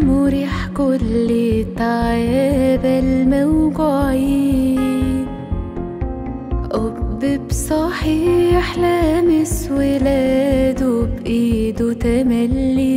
مريح كل التعب الموجوعين أب بصحيح لامس ولاده بإيده تملي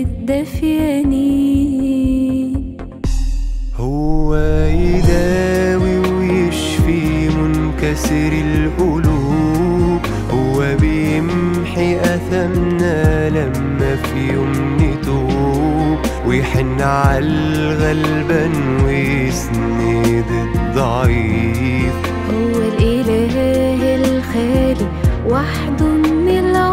الدفيانين هو يداوي ويشفي منكسر القلوب هو بيمحي أثمنا لما في يوم نتوب ويحن على الغلبان ويسند الضعيف هو الإله الخالي وحده من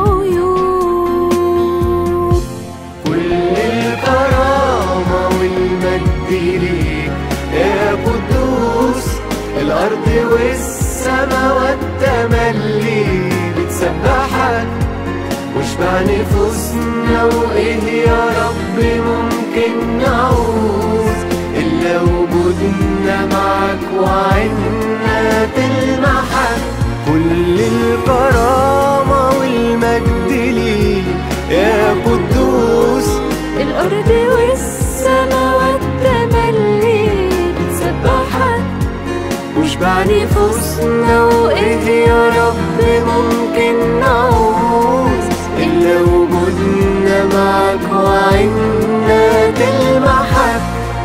العيوب كل الكرامة والمجد ليك يا قدوس الأرض والسماوات تملي بتسبحك واشبع نفوسنا وإيه يا رب ممكن نعوز إلا وجودنا معك وعنا تلمحك كل الكرامة والمجد ليك يا قدوس الأرض والسماوات تملي بتسبحك واشبع نفوسنا وإيه يا رب ممكن نعوز إلا وجودنا معك وعنا تلمحك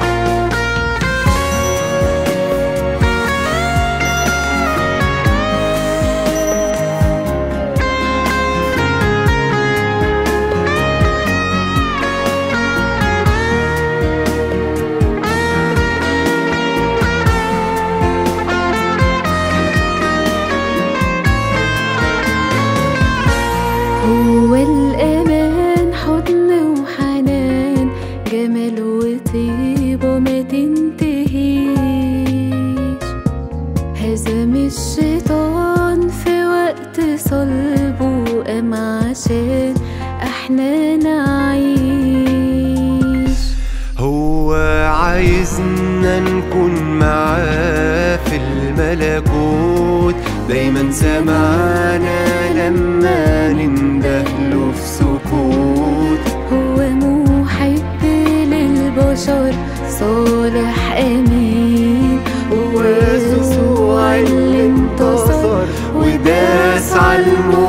هو الأمان حضن وحنان جمال وطيبة ما تنتهيش هزم الشيطان في وقت صلبه قام عشان احنا نعيش هو عايزنا نكون معاه في الملكوت دايما سمعنا لما نندهله في سكوت هو محب للبشر صالح امين هو يسوع اللي انتصر وداس على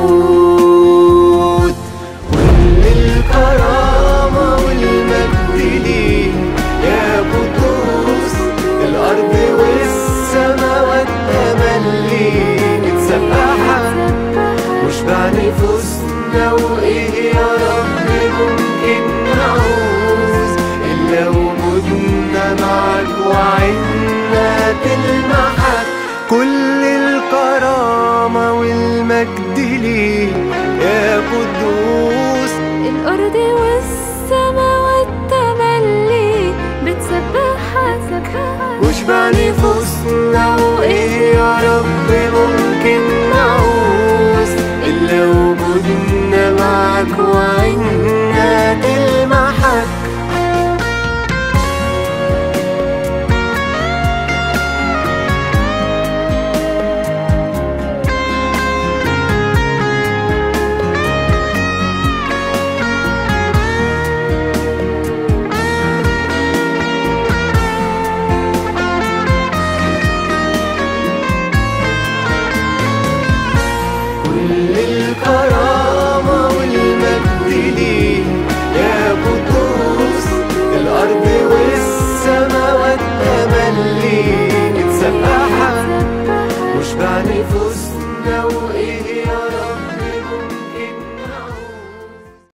الموت كل الكرامة والمجد ليك يا قدوس الأرض والسماوات تملي بتسبحك واشبع نفوسنا وإيه يا رب ممكن نعوز إلا وجودنا معك وعنا تلمحك كل الكرامة والمجد ليك يا قدوس الأرض والسماوات تملي بتسبحك واشبع نفوسنا وإيه يا رب ممكن